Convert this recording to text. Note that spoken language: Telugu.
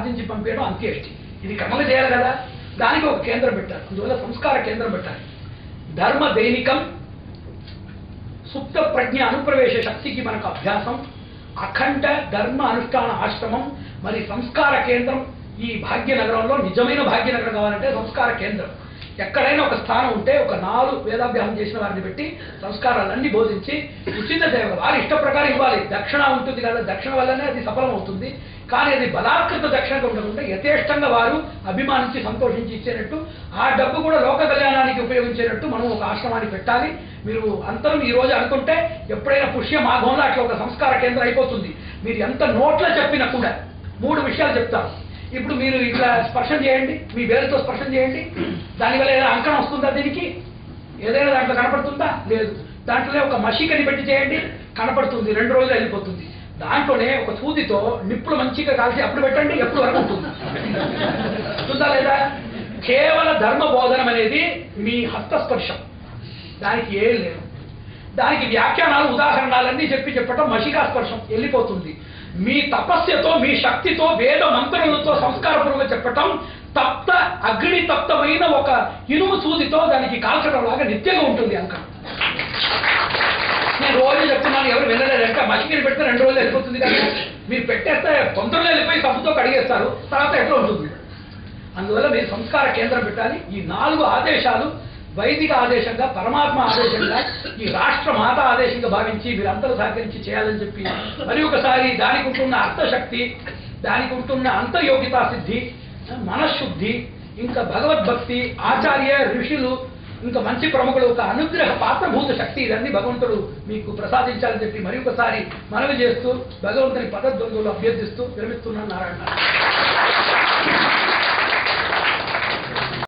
ఆర్జించి పంపించడం అంత్యేష్టి ఇది క్రమంగా చేయాలి కదా దానికి ఒక కేంద్రం పెట్టారు అందువల్ల సంస్కార కేంద్రం పెట్టాలి ధర్మ దైనికం సుప్త ప్రజ్ఞ అనుప్రవేశ శక్తికి మనకు అభ్యాసం అఖండ ధర్మ అనుష్ఠాన ఆశ్రమం మరి సంస్కార కేంద్రం ఈ భాగ్యనగరంలో నిజమైన భాగ్యనగరం కావాలంటే సంస్కార కేంద్రం ఎక్కడైనా ఒక స్థానం ఉంటే ఒక నాలుగు వేదాభ్యాసం చేసిన వారిని పెట్టి సంస్కారాలన్నీ బోధించి ఉచిత సేవ వారి ఇష్ట ప్రకారం ఇవ్వాలి దక్షిణ ఉంటుంది కదా దక్షిణ వల్లనే అది సఫలం అవుతుంది కానీ అది బలాత్కృత దక్షిణగా ఉండకుండా యథేష్టంగా వారు అభిమానించి సంతోషించి ఇచ్చేటట్టు ఆ డబ్బు కూడా లోక కళ్యాణానికి ఉపయోగించేటట్టు మనం ఒక ఆశ్రమాన్ని పెట్టాలి మీరు అంతరం ఈ రోజు అనుకుంటే ఎప్పుడైనా పుష్య మాఘంలో అట్లా ఒక సంస్కార కేంద్రం అయిపోతుంది మీరు ఎంత నోట్లో చెప్పినా కూడా మూడు విషయాలు చెప్తారు ఇప్పుడు మీరు ఇట్లా స్పర్శం చేయండి మీ వేలుతో స్పర్శం చేయండి దానివల్ల ఏదైనా అంకణం వస్తుందా దీనికి ఏదైనా దాంట్లో కనపడుతుందా లేదు దాంట్లోనే ఒక మషికని పెట్టి చేయండి కనపడుతుంది రెండు రోజులు వెళ్ళిపోతుంది దాంట్లోనే ఒక సూదితో నిప్పులు మంచిగా కాల్చి అప్పుడు పెట్టండి ఎప్పుడు వరకు ఉంటుంది ఉంటుందా లేదా కేవల ధర్మ బోధనం అనేది మీ హస్తస్పర్శం దానికి ఏం లేదు దానికి వ్యాఖ్యానాలు ఉదాహరణలన్నీ చెప్పి చెప్పటం మషికా స్పర్శం వెళ్ళిపోతుంది మీ తపస్యతో మీ శక్తితో వేద మంత్రములతో సంస్కారపూర్వకంగా చెప్పటం తప్త అగ్ని తప్తమైన ఒక ఇనుము సూదితో దానికి కాల్చడం లాగా నిత్యంగా ఉంటుంది అంకం నేను రోజు చెప్తున్నాను ఎవరు వినలేదంటే మసికిని పెడితే రెండు రోజులు వెళ్ళిపోతుంది కానీ మీరు పెట్టేస్తే తొందరలో వెళ్ళిపోయి సబ్బుతో కడిగేస్తారు తర్వాత ఎట్లా ఉంటుంది అందువల్ల మీరు సంస్కార కేంద్రం పెట్టాలి ఈ నాలుగు ఆదేశాలు వైదిక ఆదేశంగా పరమాత్మ ఆదేశంగా ఈ రాష్ట్ర మాత ఆదేశంగా భావించి మీరందరూ సహకరించి చేయాలని చెప్పి మరి ఒకసారి దానికి ఉంటున్న అర్థశక్తి దానికి ఉంటున్న అంతయోగ్యతా సిద్ధి మనశుద్ధి ఇంకా భగవద్భక్తి ఆచార్య ఋషులు ఇంకా మంచి ప్రముఖులు ఒక అనుగ్రహ పాత్రభూత శక్తి ఇదన్నీ భగవంతుడు మీకు ప్రసాదించాలని చెప్పి మరి ఒకసారి మనవి చేస్తూ భగవంతుని పదద్వందులు అభ్యర్థిస్తూ విరమిస్తున్నాను నారాయణ